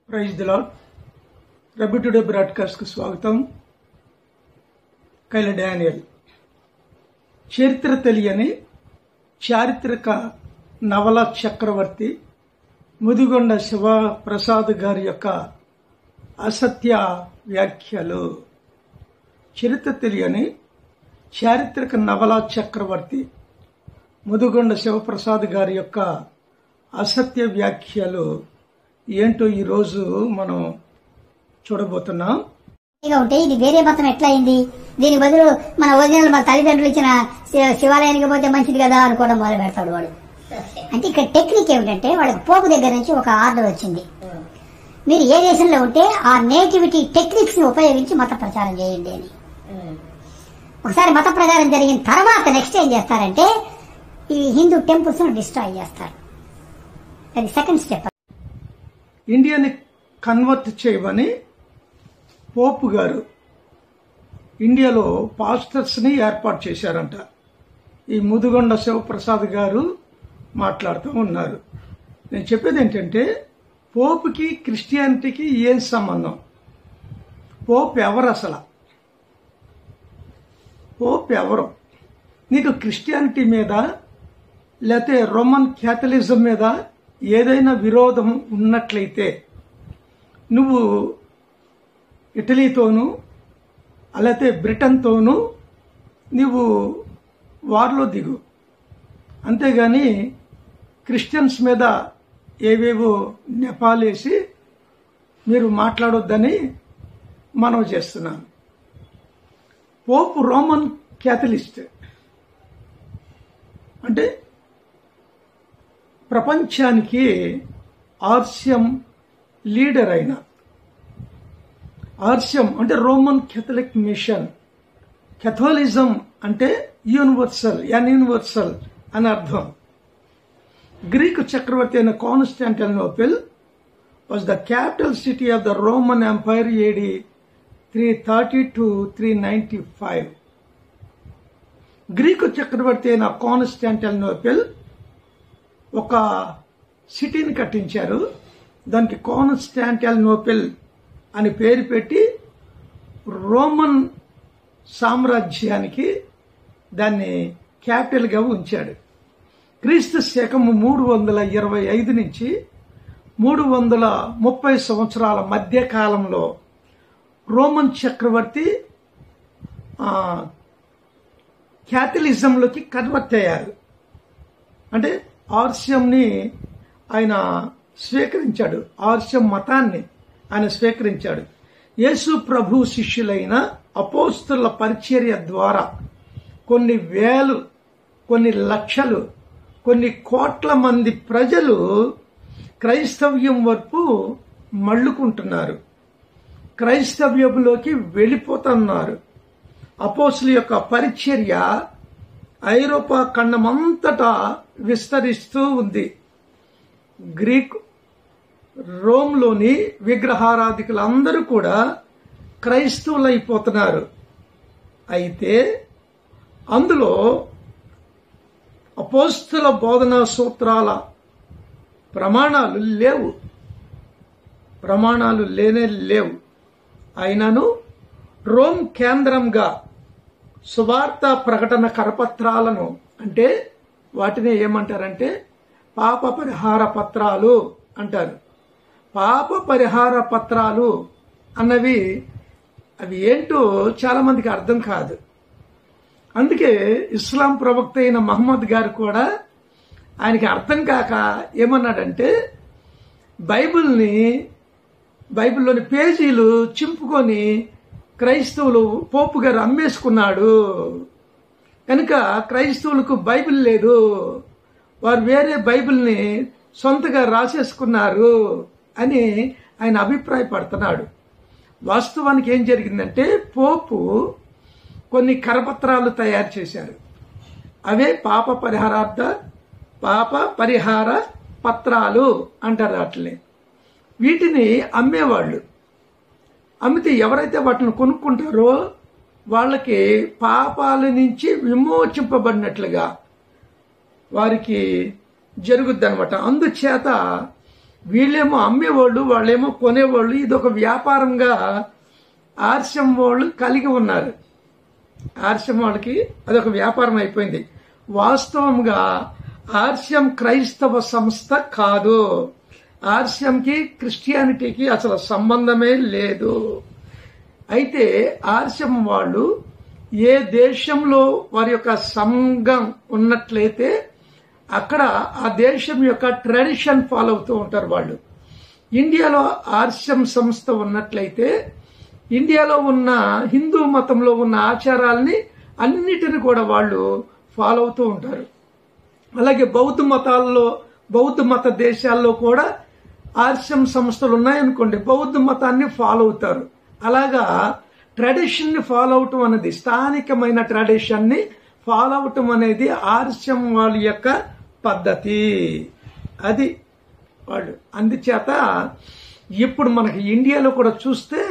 Praise the lord రబి today బ్రాడ్కాస్ట్కు స్వాగతం కైల డానియల్ చరిత్ర తెలియని చారిత్రక నవల చక్రవర్తి ముదిగొండ శివప్రసాద్ గారి యొక్క అసత్య వ్యాఖ్యలు చరిత్ర తెలియని చారిత్రక నవల చక్రవర్తి ముదుగొండ శివప్రసాద్ గారి యొక్క అసత్య వ్యాఖ్యలు ఏంటో ఈరోజు మనం చూడబోతున్నాం ఇక ఉంటే ఇది వేరే మతం ఎట్లా అయింది దీని బదులు మన ఒరిజినల్ మన తల్లిదండ్రులు ఇచ్చిన శి- శివాలయానికి పోతే మంచిది కదా అనుకోవడం మొదలు పెడతాడు వాడు అంటే ఇక్కడ టెక్నిక్ ఏమిటంటే వాళ్ళకి పోపు దగ్గర నుంచి ఒక ఆర్డర్ వచ్చింది మీరు ఏ దేశంలో ఉంటే ఆ నేటివిటీ టెక్నిక్స్ ని ఉపయోగించి మత ప్రచారం చేయండి అని ఒకసారి మత ప్రచారం జరిగిన తర్వాత నెక్స్ట్ ఏం చేస్తారంటే ఈ హిందూ టెంపుల్స్ ను డిస్ట్రాయ్ చేస్తారు అది సెకండ్ స్టెప్ ఇండియాని కన్వర్ట్ చేయమని పోపు గారు ఇండియాలో పాస్టర్స్ని ఏర్పాటు చేశారంట ఈ ముదుగొండ శివప్రసాద్ గారు మాట్లాడుతూ ఉన్నారు నేను చెప్పేది ఏంటంటే పోపుకి క్రిస్టియానిటీకి ఏం సంబంధం పోప్ ఎవరు అసలు పోప్ ఎవరు నీకు క్రిస్టియానిటీ మీద లేకపోతే రోమన్ క్యాథలిజం మీద ఏదైనా విరోధం ఉన్నట్లయితే నువ్వు ఇటలీతోనూ లేకపోతే బ్రిటన్తోనూ నీవు వార్లో దిగు అంతేగాని క్రిస్టియన్స్ మీద ఏవేవో నెపాలేసి మీరు మాట్లాడొద్దని మనం చేస్తున్నాను పోపు రోమన్ క్యాథలిస్ట్ అంటే ప్రపంచానికి ఆర్స్యం లీడర్ అయిన ఆర్స్యం అంటే రోమన్ కెథలిక్ మిషన్ కెథోలిజం అంటే యూనివర్సల్ ఎన్ యూనివర్సల్ అని అర్థం గ్రీకు చక్రవర్తి అయిన Constantinople was the capital city of the Roman Empire AD three thirty to three ninety five Greek చక్రవర్తి అయిన కాన్స్టాంటినోపిల్ ఒక సిటీని కట్టించారు దానికి కాన్స్టాంటిల్ నోపెల్ అని పేరు పెట్టి రోమన్ సామ్రాజ్యానికి దాన్ని క్యాపిటల్గా ఉంచాడు క్రీస్తు శకము మూడు వందల ఇరవై ఐదు నుంచి మూడు వందల ముప్పై సంవత్సరాల మధ్య కాలంలో రోమన్ చక్రవర్తి ఆ, క్యాథలిజంలోకి కన్వర్ట్ అయ్యారు అంటే ఆర్స్యంని ఆయన స్వీకరించాడు ఆర్స్యం మతాన్ని ఆయన స్వీకరించాడు యేసు ప్రభు శిష్యులైన అపోస్తుల పరిచర్య ద్వారా కొన్ని వేలు కొన్ని లక్షలు కొన్ని కోట్ల మంది ప్రజలు క్రైస్తవ్యం వైపు మళ్ళుకుంటున్నారు క్రైస్తవ్యంలోకి వెళ్ళిపోతున్నారు అపోస్తుల యొక్క పరిచర్య ఐరోపా ఖండమంతటా విస్తరిస్తూ ఉంది గ్రీక్ రోమ్లోని విగ్రహారాధికులందరూ కూడా క్రైస్తవులైపోతున్నారు అయితే అందులో అపోస్తుల బోధనా సూత్రాల ప్రమాణాలు లేవు ప్రమాణాలు లేనే లేవు అయినను రోమ్ కేంద్రంగా సువార్త ప్రకటన కరపత్రాలను అంటే వాటిని ఏమంటారంటే పాప పరిహార పత్రాలు అంటారు పాప పరిహార పత్రాలు అన్నవి అవి ఏంటో చాలా మందికి అర్థం కాదు అందుకే ఇస్లాం ప్రవక్త అయిన మహమ్మద్ గారు కూడా ఆయనకి అర్థం కాక ఏమన్నాడంటే బైబిల్ని బైబిల్లోని పేజీలు చింపుకొని క్రైస్తవులు పోపు గారు అమ్మేసుకున్నాడు కనుక క్రైస్తవులకు బైబిల్ లేదు వారు వేరే బైబిల్ని సొంతగా రాసేసుకున్నారు అని ఆయన అభిప్రాయపడుతున్నాడు వాస్తవానికి ఏం జరిగిందంటే పోపు కొన్ని కరపత్రాలు తయారు చేశారు అవే పాప పరిహారార్థ పాప పరిహార పత్రాలు అంటారు వాటిని వీటిని అమ్మేవాళ్ళు అమ్మితే ఎవరైతే వాటిని కొనుక్కుంటారో వాళ్ళకి పాపాల నుంచి విమోచింపబడినట్లుగా వారికి జరుగుద్ది అనమాట అందుచేత వీళ్ళేమో అమ్మేవాళ్ళు వాళ్ళేమో కొనేవాళ్ళు ఇది ఒక వ్యాపారంగా ఆర్షం వాళ్ళు కలిగి ఉన్నారు ఆర్షం వాళ్ళకి అదొక వ్యాపారం అయిపోయింది వాస్తవంగా ఆర్షం క్రైస్తవ సంస్థ కాదు ఆర్షంకి క్రిస్టియానిటీకి అసలు సంబంధమే లేదు అయితే ఆర్షం వాళ్ళు ఏ దేశంలో వారి యొక్క సంఘం ఉన్నట్లయితే అక్కడ ఆ దేశం యొక్క ట్రెడిషన్ ఫాలో అవుతూ ఉంటారు వాళ్ళు ఇండియాలో ఆర్షం సంస్థ ఉన్నట్లయితే ఇండియాలో ఉన్న హిందూ మతంలో ఉన్న ఆచారాల్ని అన్నిటిని కూడా వాళ్ళు ఫాలో అవుతూ ఉంటారు అలాగే బౌద్ధ మతాల్లో బౌద్ధ మత దేశాల్లో కూడా ఆర్షం సంస్థలు ఉన్నాయనుకోండి బౌద్ధ మతాన్ని ఫాలో అవుతారు అలాగా ట్రెడిషన్ ని ఫాలో అవటం అనేది స్థానికమైన ట్రెడిషన్ ని ఫాలో అవటం అనేది ఆర్షం వాళ్ళ యొక్క పద్ధతి అది వాళ్ళు అందుచేత ఇప్పుడు మనకి ఇండియాలో కూడా చూస్తే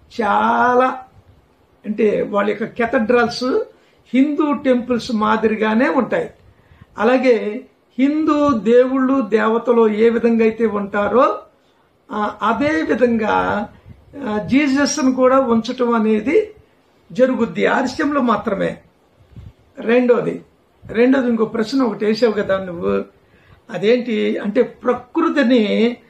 చాలా అంటే వాళ్ళ యొక్క కెథడ్రల్స్ హిందూ టెంపుల్స్ మాదిరిగానే ఉంటాయి అలాగే హిందూ దేవుళ్ళు దేవతలు ఏ విధంగా అయితే ఉంటారో ఆ, అదే విధంగా జీసస్ కూడా ఉంచటం అనేది జరుగుద్ది ఆర్ష్యంలో మాత్రమే రెండోది రెండోది ఇంకో ప్రశ్న ఒకటి వేసావు కదా నువ్వు అదేంటి అంటే ప్రకృతిని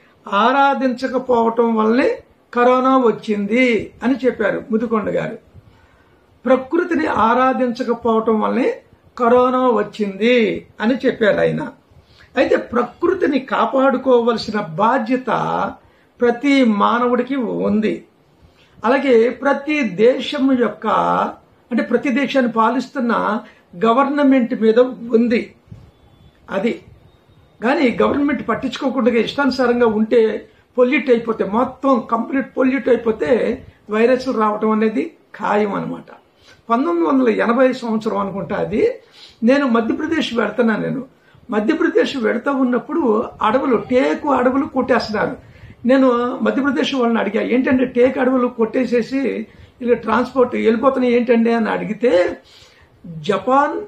ఆరాధించకపోవటం వల్లే కరోనా వచ్చింది అని చెప్పారు ముదికొండ గారు ప్రకృతిని ఆరాధించకపోవటం వల్లే కరోనా వచ్చింది అని చెప్పారు ఆయన అయితే ప్రకృతిని కాపాడుకోవలసిన బాధ్యత ప్రతి మానవుడికి ఉంది అలాగే ప్రతి దేశం యొక్క అంటే ప్రతి దేశాన్ని పాలిస్తున్న గవర్నమెంట్ మీద ఉంది అది కానీ గవర్నమెంట్ పట్టించుకోకుండా ఇష్టానుసారంగా ఉంటే పొల్యూట్ అయిపోతే మొత్తం కంప్లీట్ పొల్యూట్ అయిపోతే వైరస్లు రావటం అనేది ఖాయం అనమాట పంతొమ్మిది వందల ఎనభై సంవత్సరం అనుకుంటా అది నేను మధ్యప్రదేశ్ వెళ్తున్నా నేను మధ్యప్రదేశ్ వెళ్తా ఉన్నప్పుడు అడవులు టేకు అడవులు కొట్టేస్తున్నారు నేను మధ్యప్రదేశ్ వాళ్ళని అడిగా ఏంటంటే టేక్ అడవులు కొట్టేసేసి ఇలా ట్రాన్స్పోర్ట్ వెళ్ళిపోతున్నాయి ఏంటండి అని అడిగితే జపాన్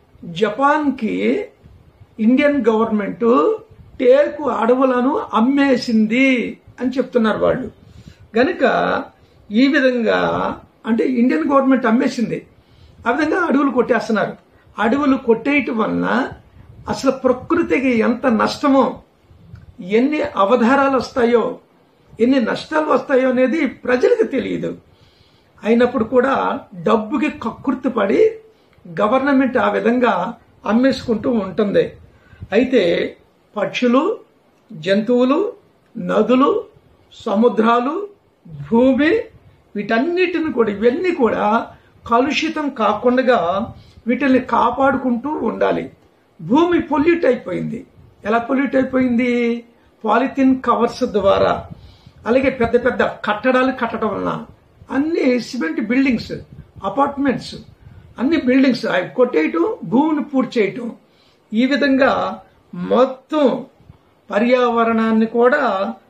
జపాన్కి ఇండియన్ గవర్నమెంట్ టేకు అడవులను అమ్మేసింది అని చెప్తున్నారు వాళ్ళు గనుక ఈ విధంగా అంటే ఇండియన్ గవర్నమెంట్ అమ్మేసింది ఆ విధంగా అడవులు కొట్టేస్తున్నారు అడవులు కొట్టేయటం వలన అసలు ప్రకృతికి ఎంత నష్టమో ఎన్ని అవధారాలు వస్తాయో ఎన్ని నష్టాలు వస్తాయో అనేది ప్రజలకు తెలియదు అయినప్పుడు కూడా డబ్బుకి కక్కుర్తి పడి గవర్నమెంట్ ఆ విధంగా అమ్మేసుకుంటూ ఉంటుంది అయితే పక్షులు జంతువులు నదులు సముద్రాలు భూమి వీటన్నిటిని కూడా ఇవన్నీ కూడా కలుషితం కాకుండా వీటిని కాపాడుకుంటూ ఉండాలి భూమి పొల్యూట్ అయిపోయింది ఎలా పొల్యూట్ అయిపోయింది పాలిథిన్ కవర్స్ ద్వారా అలాగే పెద్ద పెద్ద కట్టడాలు కట్టడం వలన అన్ని సిమెంట్ బిల్డింగ్స్ అపార్ట్మెంట్స్ అన్ని బిల్డింగ్స్ అవి కొట్టేయటం భూమిని పూర్తి చేయటం ఈ విధంగా మొత్తం పర్యావరణాన్ని కూడా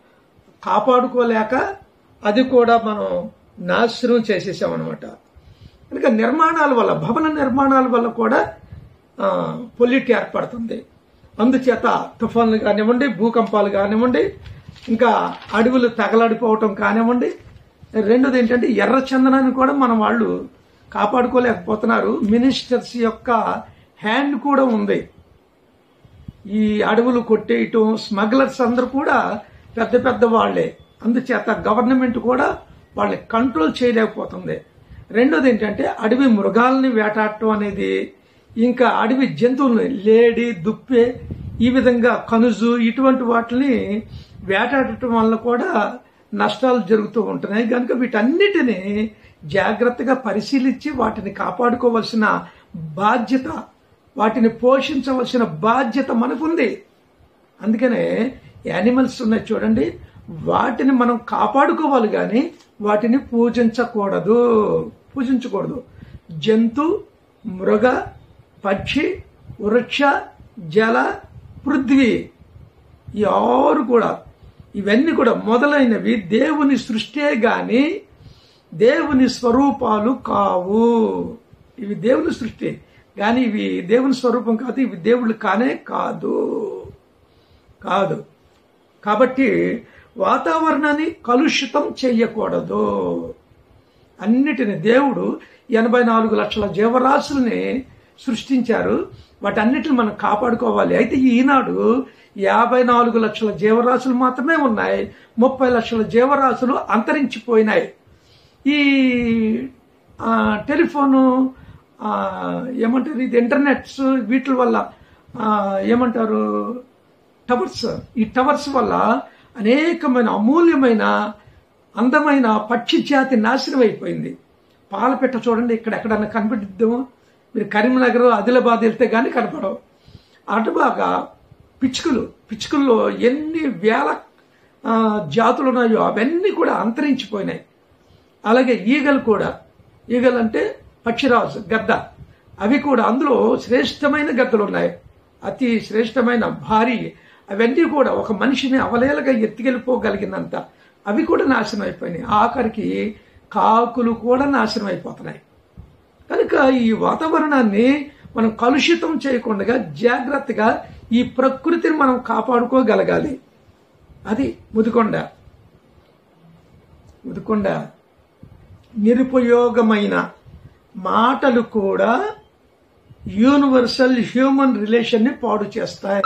కాపాడుకోలేక అది కూడా మనం నాశనం చేసేసామన్నమాట కనుక నిర్మాణాల వల్ల భవన నిర్మాణాల వల్ల కూడా పొల్యూట్ ఏర్పడుతుంది అందుచేత తుఫాన్లు కానివ్వండి భూకంపాలు కానివ్వండి ఇంకా అడవులు తగలడిపోవటం కానివ్వండి రెండోది ఏంటంటే ఎర్ర చందనాన్ని కూడా మన వాళ్ళు కాపాడుకోలేకపోతున్నారు మినిస్టర్స్ యొక్క హ్యాండ్ కూడా ఉంది ఈ అడవులు కొట్టేయటం స్మగ్లర్స్ అందరూ కూడా పెద్ద పెద్ద వాళ్లే అందుచేత గవర్నమెంట్ కూడా వాళ్ళని కంట్రోల్ చేయలేకపోతుంది రెండోది ఏంటంటే అడవి మృగాల్ని వేటాడటం అనేది ఇంకా అడవి జంతువుల్ని లేడి దుప్పే ఈ విధంగా కనుజు ఇటువంటి వాటిని వేటాడటం వల్ల కూడా నష్టాలు జరుగుతూ ఉంటున్నాయి కనుక వీటన్నిటిని జాగ్రత్తగా పరిశీలించి వాటిని కాపాడుకోవలసిన బాధ్యత వాటిని పోషించవలసిన బాధ్యత మనకుంది అందుకనే యానిమల్స్ ఉన్నాయి చూడండి వాటిని మనం కాపాడుకోవాలి కానీ వాటిని పూజించకూడదు పూజించకూడదు జంతు మృగ పక్షి వృక్ష జల పృథ్వీ ఈ ఆరు కూడా ఇవన్నీ కూడా మొదలైనవి దేవుని సృష్టే గాని దేవుని స్వరూపాలు కావు ఇవి దేవుని సృష్టి కానీ ఇవి దేవుని స్వరూపం కాదు ఇవి దేవుళ్ళు కానే కాదు కాదు కాబట్టి వాతావరణాన్ని కలుషితం చేయకూడదు అన్నిటిని దేవుడు ఎనభై నాలుగు లక్షల జీవరాశుల్ని సృష్టించారు వాటన్నిటిని మనం కాపాడుకోవాలి అయితే ఈనాడు యాభై నాలుగు లక్షల జీవరాశులు మాత్రమే ఉన్నాయి ముప్పై లక్షల జీవరాశులు అంతరించిపోయినాయి ఈ ఆ, టెలిఫోను ఆ, ఏమంటారు ఇది ఇంటర్నెట్స్ వీటి వల్ల ఆ, ఏమంటారు టవర్స్ ఈ టవర్స్ వల్ల అనేకమైన అమూల్యమైన అందమైన పక్షి జాతి నాశనం అయిపోయింది పాలపెట్ట చూడండి ఇక్కడ ఎక్కడన్నా కనిపెట్టిద్దాము మీరు కరీంనగర్ ఆదిలాబాద్ వెళ్తే కానీ కనపడవు అటుబాగా పిచ్చుకలు పిచ్చుకల్లో ఎన్ని వేల ఆ, జాతులు ఉన్నాయో అవన్నీ కూడా అంతరించిపోయినాయి అలాగే ఈగలు కూడా ఈగలు అంటే పక్షిరాజు గద్ద అవి కూడా అందులో శ్రేష్టమైన గద్దలు ఉన్నాయి అతి శ్రేష్టమైన భారీ అవన్నీ కూడా ఒక మనిషిని అవలేలగా ఎత్తికెళ్ళిపోగలిగినంత అవి కూడా నాశనం అయిపోయినాయి ఆఖరికి కాకులు కూడా నాశనం అయిపోతున్నాయి కనుక ఈ వాతావరణాన్ని మనం కలుషితం చేయకుండా జాగ్రత్తగా ఈ ప్రకృతిని మనం కాపాడుకోగలగాలి అది ముదికొండ ముదికొండ నిరుపయోగమైన మాటలు కూడా యూనివర్సల్ హ్యూమన్ రిలేషన్ని పాడు చేస్తాయి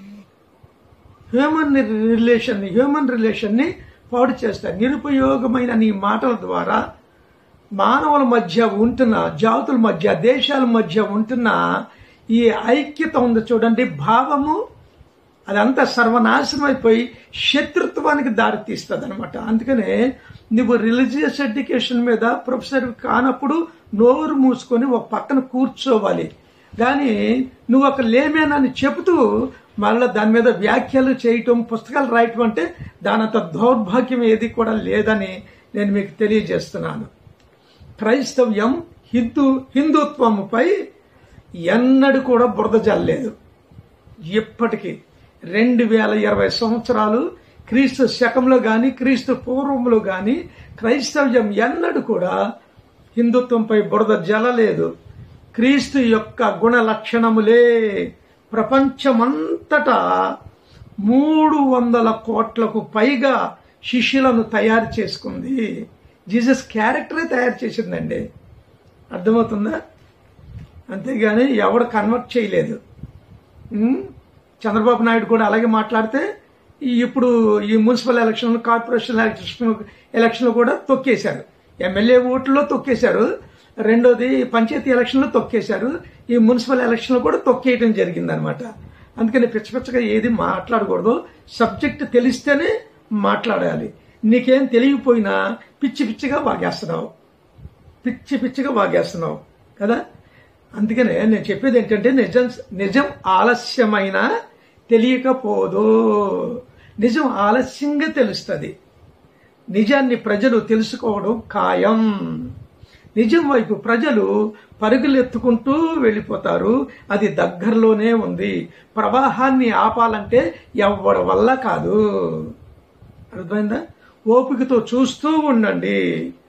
హ్యూమన్ రిలేషన్ హ్యూమన్ రిలేషన్ని పాడు చేస్తాయి నిరుపయోగమైన నీ మాటల ద్వారా మానవుల మధ్య ఉంటున్న జాతుల మధ్య దేశాల మధ్య ఉంటున్న ఈ ఐక్యత ఉంది చూడండి భావము అదంతా సర్వనాశనం అయిపోయి శత్రుత్వానికి దారితీస్తుంది అనమాట అందుకనే నువ్వు రిలీజియస్ ఎడ్యుకేషన్ మీద ప్రొఫెసర్ కానప్పుడు నోరు మూసుకొని ఒక పక్కన కూర్చోవాలి కానీ నువ్వు ఒక లేమేనని చెబుతూ మళ్ళీ దాని మీద వ్యాఖ్యలు చేయటం పుస్తకాలు రాయటం అంటే దానంత దౌర్భాగ్యం ఏది కూడా లేదని నేను మీకు తెలియజేస్తున్నాను క్రైస్తవ్యం హిందూ హిందుత్వముపై ఎన్నడూ కూడా బురద జల్లేదు ఇప్పటికీ రెండు వేల ఇరవై సంవత్సరాలు క్రీస్తు శకంలో గాని క్రీస్తు పూర్వంలో గాని క్రైస్తవ్యం ఎన్నడూ కూడా హిందుత్వంపై బురద జలలేదు క్రీస్తు యొక్క గుణ లక్షణములే ప్రపంచమంతటా మూడు వందల కోట్లకు పైగా శిష్యులను తయారు చేసుకుంది జీసస్ క్యారెక్టరే తయారు చేసిందండి అర్థమవుతుందా అంతేగాని ఎవడు కన్వర్ట్ చేయలేదు ఉమ్, చంద్రబాబు నాయుడు కూడా అలాగే మాట్లాడితే ఈ ఇప్పుడు ఈ municipal election corporation election election కూడా తొక్కేశారు ఎమ్మెల్యే ఓట్లలో తొక్కేశారు రెండోది పంచాయతీ ఎలక్షన్లో తొక్కేశారు ఈ మున్సిపల్ ఎలక్షన్లో కూడా తొక్కేయడం జరిగింది అనమాట అందుకని పిచ్చ పిచ్చగా ఏది మాట్లాడకూడదు సబ్జెక్ట్ తెలిస్తేనే మాట్లాడాలి నీకేం తెలియకపోయినా పిచ్చి పిచ్చిగా వాగేస్తున్నావు పిచ్చి పిచ్చిగా వాగేస్తున్నావు కదా అందుకనే నేను చెప్పేది ఏంటంటే నిజం నిజం ఆలస్యమైన తెలియకపోదు నిజం ఆలస్యంగా తెలుస్తుంది నిజాన్ని ప్రజలు తెలుసుకోవడం ఖాయం నిజం వైపు ప్రజలు పరుగులెత్తుకుంటూ వెళ్ళిపోతారు అది దగ్గరలోనే ఉంది ప్రవాహాన్ని ఆపాలంటే ఎవరి వల్ల కాదు అర్థమైందా ఓపికతో చూస్తూ ఉండండి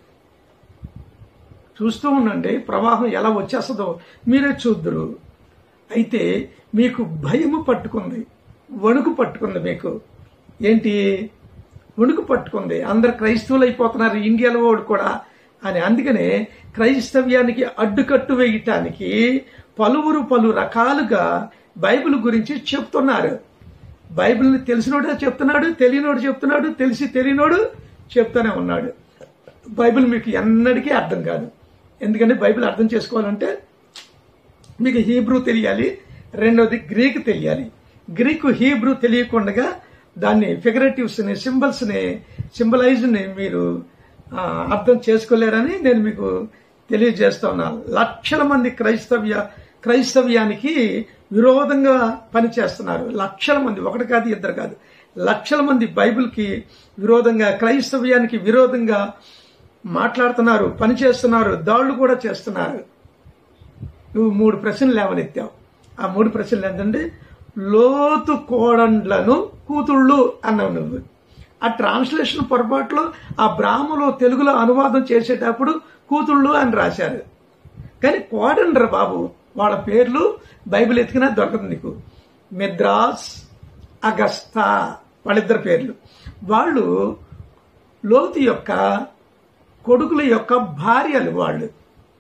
చూస్తూ ఉండండి ప్రవాహం ఎలా వచ్చేస్తుందో మీరే చూద్దరు అయితే మీకు భయము పట్టుకుంది వణుకు పట్టుకుంది మీకు ఏంటి వణుకు పట్టుకుంది అందరు క్రైస్తవులు అయిపోతున్నారు ఇండియాలో వాడు కూడా అని అందుకనే క్రైస్తవ్యానికి అడ్డుకట్టు వేయటానికి పలువురు పలు రకాలుగా బైబిల్ గురించి చెప్తున్నారు బైబిల్ని తెలిసినోడు చెప్తున్నాడు తెలియనోడు చెప్తున్నాడు తెలిసి తెలియనోడు చెప్తూనే ఉన్నాడు బైబిల్ మీకు ఎన్నటికీ అర్థం కాదు ఎందుకంటే బైబిల్ అర్థం చేసుకోవాలంటే మీకు హీబ్రూ తెలియాలి రెండోది గ్రీక్ తెలియాలి గ్రీకు హీబ్రూ తెలియకుండా దాన్ని ఫిగరేటివ్స్ ని సింబల్స్ ని సింబలైజ్ ని మీరు ఆ, అర్థం చేసుకోలేరని నేను మీకు తెలియజేస్తా ఉన్నాను లక్షల మంది క్రైస్తవ్య క్రైస్తవ్యానికి విరోధంగా పనిచేస్తున్నారు లక్షల మంది ఒకటి కాదు ఇద్దరు కాదు లక్షల మంది బైబిల్కి విరోధంగా క్రైస్తవ్యానికి విరోధంగా మాట్లాడుతున్నారు పనిచేస్తున్నారు దాళ్లు కూడా చేస్తున్నారు నువ్వు మూడు ప్రశ్నలు లేవనెత్తావు ఆ మూడు ప్రశ్నలు ఏంటంటే లోతు కోడండ్లను కూతుళ్ళు అన్నావు నువ్వు ఆ ట్రాన్స్లేషన్ పొరపాటులో ఆ బ్రాహ్మలో తెలుగులో అనువాదం చేసేటప్పుడు కూతుళ్ళు అని రాశారు కానీ కోడండ్ర బాబు వాళ్ళ పేర్లు బైబిల్ ఎతికినా దొరకదు నీకు మెద్రాస్ అగస్తా వాళ్ళిద్దరి పేర్లు వాళ్ళు లోతు యొక్క కొడుకుల యొక్క భార్యలు వాళ్ళు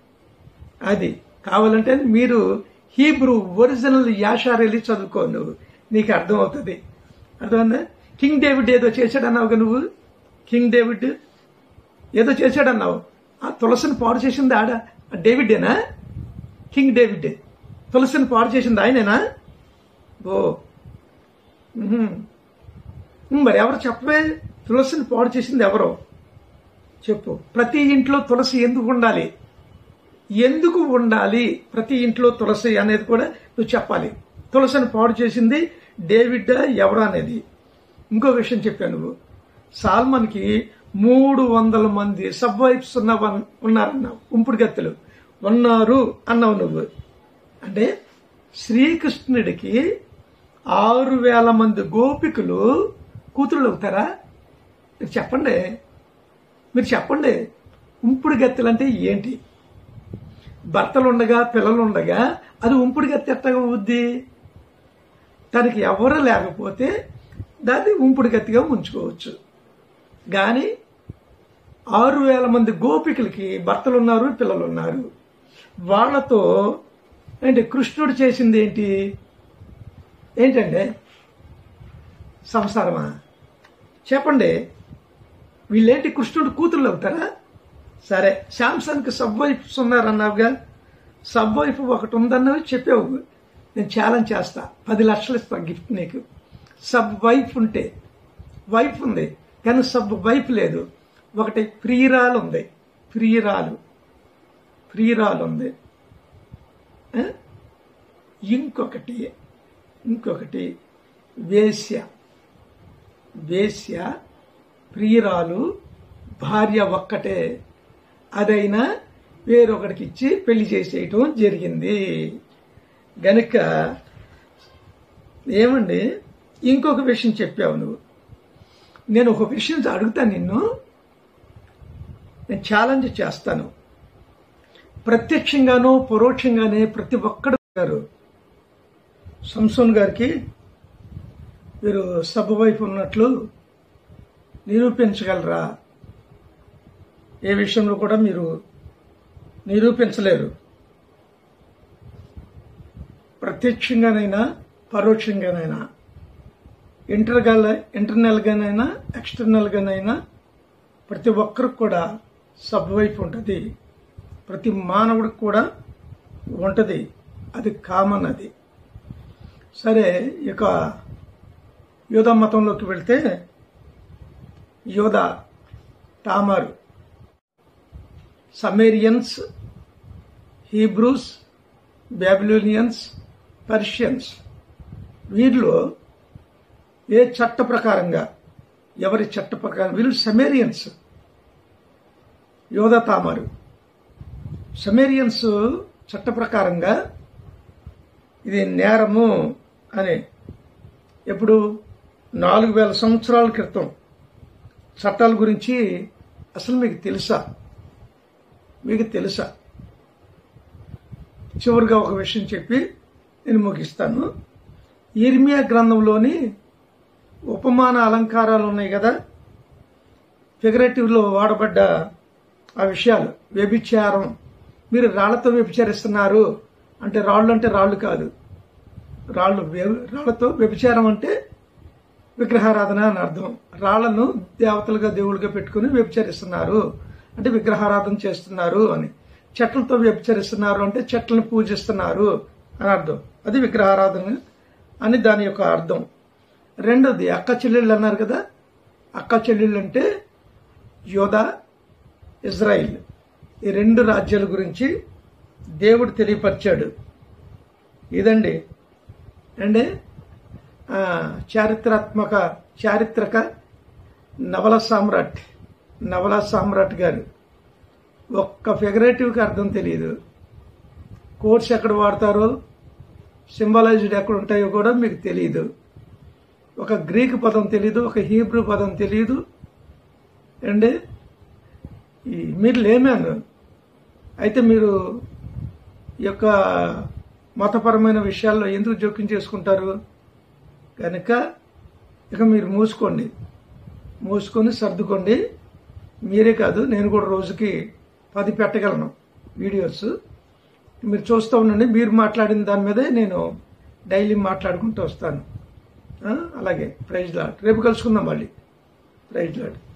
అది కావాలంటే మీరు హీబ్రూ ఒరిజినల్ యాషార్ వెళ్ళి చదువుకో నువ్వు నీకు అర్థమవుతుంది అర్థమైందా కింగ్ డేవిడ్ ఏదో చేశాడన్నావుగా నువ్వు కింగ్ డేవిడ్ ఏదో చేశాడన్నావు ఆ తులసిని పాడు చేసింది ఆడ ఆ డేవిడేనా కింగ్ డేవిడ్ తులసిని పాడు చేసింది ఆయనేనా ఓ ఉహుం. మరి ఎవరు చెప్పవే తులసిని పాడు చేసింది ఎవరో చెప్పు ప్రతి ఇంట్లో తులసి ఎందుకు ఉండాలి ఎందుకు ఉండాలి ప్రతి ఇంట్లో తులసి అనేది కూడా నువ్వు చెప్పాలి తులసిని పాడు చేసింది డేవిడ్ ఎవరు అనేది ఇంకో విషయం చెప్పాను నువ్వు సాల్మన్కి మూడు వందల మంది సబ్ వైఫ్స్ ఉన్న ఉన్నారన్నావు ఉంపుడు గత్తెలు ఉన్నారు అన్నావు నువ్వు అంటే శ్రీకృష్ణుడికి ఆరు వేల మంది గోపికలు కూతురులు అవుతారా మీరు చెప్పండి మీరు చెప్పండి ఉంపుడు గత్తెలు అంటే ఏంటి భర్తలు ఉండగా పిల్లలు ఉండగా అది ఉంపుడు గత్తె ఎట్టగా అవుద్ది తనకి ఎవరు లేకపోతే దాన్ని ఉంపుడు గత్తిగా ఉంచుకోవచ్చు కానీ ఆరు వేల మంది గోపికలకి భర్తలు ఉన్నారు పిల్లలు ఉన్నారు వాళ్ళతో ఏంటి కృష్ణుడు చేసింది ఏంటి ఏంటండి సంసారమా చెప్పండి వీళ్ళేంటి కృష్ణుడు కూతుర్లు అవుతారా సరే శాంసంగ్కి సబ్ వైఫ్స్ ఉన్నారన్నావుగా సబ్ వైఫ్ ఒకటి ఉందన్నవి చెప్పావు నేను ఛాలెంజ్ చేస్తా పది లక్షలు ఇస్తా గిఫ్ట్ నీకు సబ్ వైఫ్ ఉంటే వైఫ్ ఉంది కానీ సబ్ వైఫ్ లేదు ఒకటి ప్రియురాలు ఉంది ప్రియురాలు ప్రియురాలు ఉంది ఆ? ఇంకొకటి ఇంకొకటి వేశ్య వేశ్య ప్రియురాలు భార్య ఒక్కటే అదైనా వేరొకడికి ఇచ్చి పెళ్లి చేసేయటం జరిగింది గనుక ఏమండి ఇంకొక విషయం చెప్పావు నువ్వు నేను ఒక విషయం అడుగుతాను నిన్ను నేను ఛాలెంజ్ చేస్తాను ప్రత్యక్షంగానో పరోక్షంగానే ప్రతి ఒక్కడు గారు సంసోన్ గారికి మీరు సబ్ వైపు ఉన్నట్లు నిరూపించగలరా ఏ విషయంలో కూడా మీరు నిరూపించలేరు ప్రత్యక్షంగానైనా పరోక్షంగానైనా ఇంటర్గా ఇంటర్నల్గానైనా ఎక్స్టర్నల్గానైనా ప్రతి ఒక్కరికి కూడా సబ్ వైపు ఉంటుంది ప్రతి మానవుడికి కూడా ఉంటుంది అది కామన్ అది సరే ఇక యోధ మతంలోకి వెళ్తే యోధ తామారు సమేరియన్స్ హీబ్రూస్ బ్యాబిలోనియన్స్ పర్షియన్స్ వీరిలో ఏ చట్ట ప్రకారంగా ఎవరి చట్ట ప్రకారం వీళ్ళు సమేరియన్స్ యోధ తామారు సమేరియన్స్ చట్ట ప్రకారంగా ఇది నేరము అని ఎప్పుడు నాలుగు వేల సంవత్సరాల క్రితం చట్టాల గురించి అసలు మీకు తెలుసా మీకు తెలుసా చివరిగా ఒక విషయం చెప్పి నేను ముగిస్తాను ఇర్మియా గ్రంథంలోని ఉపమాన అలంకారాలు ఉన్నాయి కదా ఫిగరేటివ్లో వాడబడ్డ ఆ విషయాలు వ్యభిచారం మీరు రాళ్లతో వ్యభిచరిస్తున్నారు అంటే రాళ్ళు అంటే రాళ్ళు కాదు రాళ్ళు వ్య- రాళ్లతో వ్యభిచారం అంటే విగ్రహారాధన అని అర్థం రాళ్లను దేవతలుగా దేవుళ్ళుగా పెట్టుకుని వ్యభిచరిస్తున్నారు అంటే విగ్రహారాధన చేస్తున్నారు అని చెట్లతో వ్యభిచరిస్తున్నారు అంటే చెట్లను పూజిస్తున్నారు అని అర్థం అది విగ్రహారాధన అని దాని యొక్క అర్థం రెండోది అక్క చెల్లెళ్ళు అన్నారు కదా అక్క చెల్లెళ్ళు అంటే యోధా ఇజ్రాయిల్ ఈ రెండు రాజ్యాల గురించి దేవుడు తెలియపరిచాడు ఇదండి అండి ఆ, చారిత్రాత్మక చారిత్రక నవల సామ్రాట్ నవల సామ్రాట్ గారు ఒక్క ఫిగరేటివ్కి అర్థం తెలియదు కోర్స్ ఎక్కడ వాడతారో సింబలైజ్డ్ ఎక్కడ ఉంటాయో కూడా మీకు తెలియదు ఒక గ్రీక్ పదం తెలియదు ఒక హీబ్రూ పదం తెలియదు అండి ఈ మీరు లేమాను అయితే మీరు ఈ యొక్క మతపరమైన విషయాల్లో ఎందుకు జోక్యం చేసుకుంటారు కనుక ఇక మీరు మూసుకోండి మూసుకొని సర్దుకోండి మీరే కాదు నేను కూడా రోజుకి పది పెట్టగలను వీడియోస్ మీరు చూస్తూ ఉండండి మీరు మాట్లాడిన దాని మీదే నేను డైలీ మాట్లాడుకుంటూ వస్తాను ఆ, అలాగే ప్రైజ్ లాడ్ రేపు కలుసుకుందాం మళ్ళీ ప్రైజ్ లాడ్